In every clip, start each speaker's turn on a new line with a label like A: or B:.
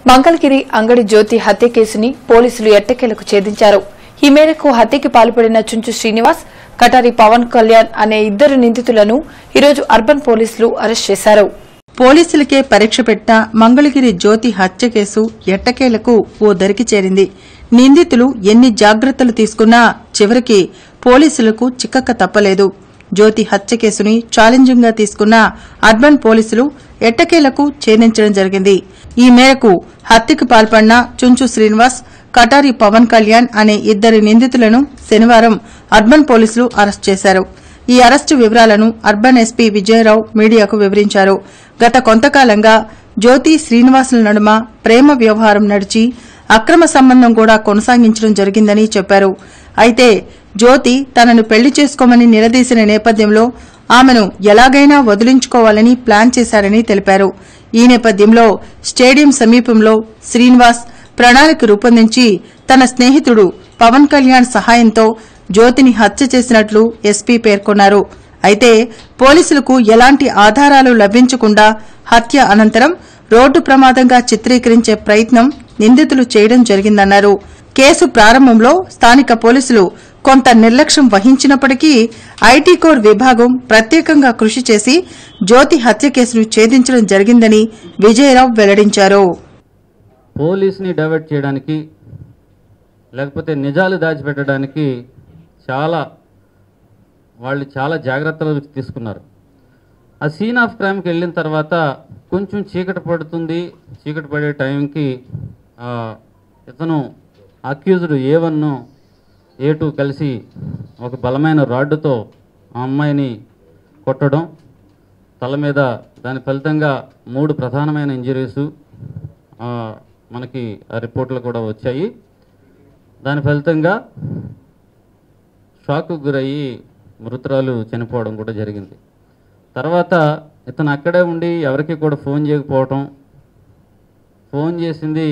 A: మంగళగిరి అంగడి జ్యోతి హత్య కేసుని పోలీసులు ఎట్టకేలకు ఛేదించారు ఈ మేరకు హత్యకి పాల్పడిన చుంచు శ్రీనివాస్ కటారి పవన్ కళ్యాణ్ అనే ఇద్దరు నిందితులను ఈరోజు అర్బన్ పోలీసులు అరెస్ట్ చేశారు
B: పోలీసులకే పరీక్ష పెట్ట మంగళగిరి జ్యోతి హత్య కేసు ఎట్టకేలకు ఓ దరికి చేరింది నిందితులు ఎన్ని జాగ్రత్తలు తీసుకున్నా చివరికి పోలీసులకు చిక్కక్క తప్పలేదు జ్యోతి హత్య కేసుని ఛాలెంజింగ్ గా తీసుకున్న అర్బన్ పోలీసులు ఎట్టకేలకు ఛేదించడం జరిగింది ఈ మేరకు హత్యకు పాల్పడిన చుంచు శ్రీనివాస్ కటారి పవన్ కళ్యాణ్ అనే ఇద్దరి నిందితులను శనివారం అర్బన్ పోలీసులు అరెస్ట్ చేశారు ఈ అరెస్టు వివరాలను అర్బన్ ఎస్పీ విజయరావు మీడియాకు వివరించారు గత కొంతకాలంగా జ్యోతి శ్రీనివాసుల నడుమ ప్రేమ వ్యవహారం నడిచి అక్రమ సంబంధం కూడా కొనసాగించడం జరిగిందని చెప్పారు అయితే జ్యోతి తనను పెళ్లి చేసుకోమని నిలదీసిన నేపథ్యంలో ఆమెను ఎలాగైనా వదిలించుకోవాలని ప్లాన్ చేశారని తెలిపారు ఈ నేపథ్యంలో స్టేడియం సమీపంలో శ్రీనివాస్ ప్రణాళిక రూపొందించి తన స్నేహితుడు పవన్ కళ్యాణ్ సహాయంతో జ్యోతిని హత్య చేసినట్లు ఎస్పీ పేర్కొన్నారు అయితే పోలీసులకు ఎలాంటి ఆధారాలు లభించకుండా హత్య అనంతరం రోడ్డు ప్రమాదంగా చిత్రీకరించే ప్రయత్నం నిందితులు చేయడం జరిగిందన్నారు కేసు ప్రారంభంలో స్థానిక పోలీసులు కొంత నిర్లక్ష్యం వహించినప్పటికీ ఐటీ కోర్ విభాగం ప్రత్యేకంగా కృషి చేసి జ్యోతి హత్య కేసును ఛేదించడం జరిగిందని విజయరావు వెల్లడించారు
C: పోలీస్ని డైవర్ట్ చేయడానికి లేకపోతే నిజాలు దాచిపెట్టడానికి చాలా వాళ్ళు చాలా జాగ్రత్తలు తీసుకున్నారు ఆ సీన్ ఆఫ్ క్రైమ్కి వెళ్ళిన తర్వాత కొంచెం చీకటి పడుతుంది చీకటి పడే టైంకి ఆ, ఇతను accused A one A two కలిసి ఒక బలమైన రాడ్డుతో ఆ అమ్మాయిని కొట్టడం తల మీద దాని ఫలితంగా మూడు ప్రధానమైన ఇంజరీసు మనకి ఆ రిపోర్ట్లు కూడా వచ్చాయి దాని ఫలితంగా షాక్కు గురయ్యి మృతురాలు చనిపోవడం కూడా జరిగింది తర్వాత ఇతను అక్కడే ఉండి ఎవరికి కూడా ఫోన్ చేయకపోవటం ఫోన్ చేసింది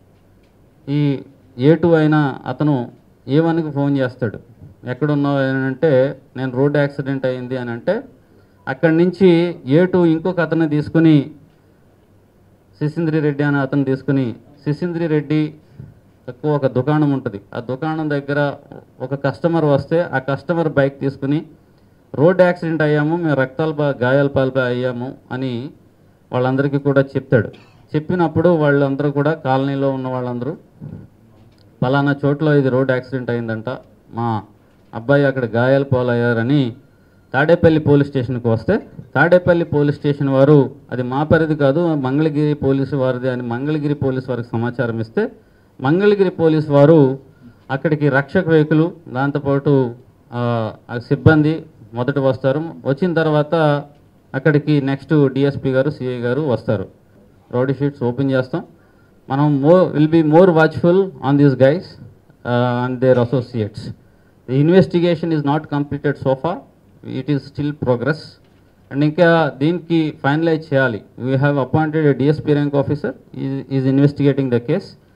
C: ఈ ఏ టూ అయినా అతను ఏ వన్కి ఫోన్ చేస్తాడు ఎక్కడున్నావు అని అంటే నేను రోడ్ యాక్సిడెంట్ అయింది అని అంటే అక్కడి నుంచి ఏ టూ ఇంకొక అతన్ని తీసుకుని శిశింద్రి రెడ్డి అనే అతను తీసుకుని శిశింద్రి రెడ్డి తక్కువ ఒక దుకాణం ఉంటుంది ఆ దుకాణం దగ్గర ఒక కస్టమర్ వస్తే ఆ కస్టమర్ బైక్ తీసుకుని రోడ్ యాక్సిడెంట్ అయ్యాము మేము రక్తాల పా- గాయాల పాల్పై అయ్యాము అని వాళ్ళందరికీ కూడా చెప్తాడు చెప్పినప్పుడు వాళ్ళందరూ కూడా కాలనీలో ఉన్న వాళ్ళందరూ పలానా చోట్ల ఇది రోడ్ యాక్సిడెంట్ అయిందంట మా అబ్బాయి అక్కడ గాయాల పాలయ్యారని తాడేపల్లి పోలీస్ స్టేషన్కి వస్తే తాడేపల్లి పోలీస్ స్టేషన్ వారు అది మా పరిధి కాదు మంగళగిరి పోలీసు వారిది అని మంగళగిరి పోలీసు వారికి సమాచారం ఇస్తే మంగళగిరి పోలీసు వారు అక్కడికి రక్షక వెహికల్ దాంతోపాటు ఆ, ఆ సిబ్బంది మొదట వస్తారు వచ్చిన తర్వాత అక్కడికి నెక్స్ట్ డిఎస్పీ గారు సిఐ గారు వస్తారు రౌడీ షీట్స్ ఓపెన్ చేస్తాం మనం more will be more watchful on these guys and their associates the investigation is not completed so far it is still progress and ఇంకా దీనికి ఫైనలైజ్ చేయాలి we have appointed DSP rank officer is investigating the case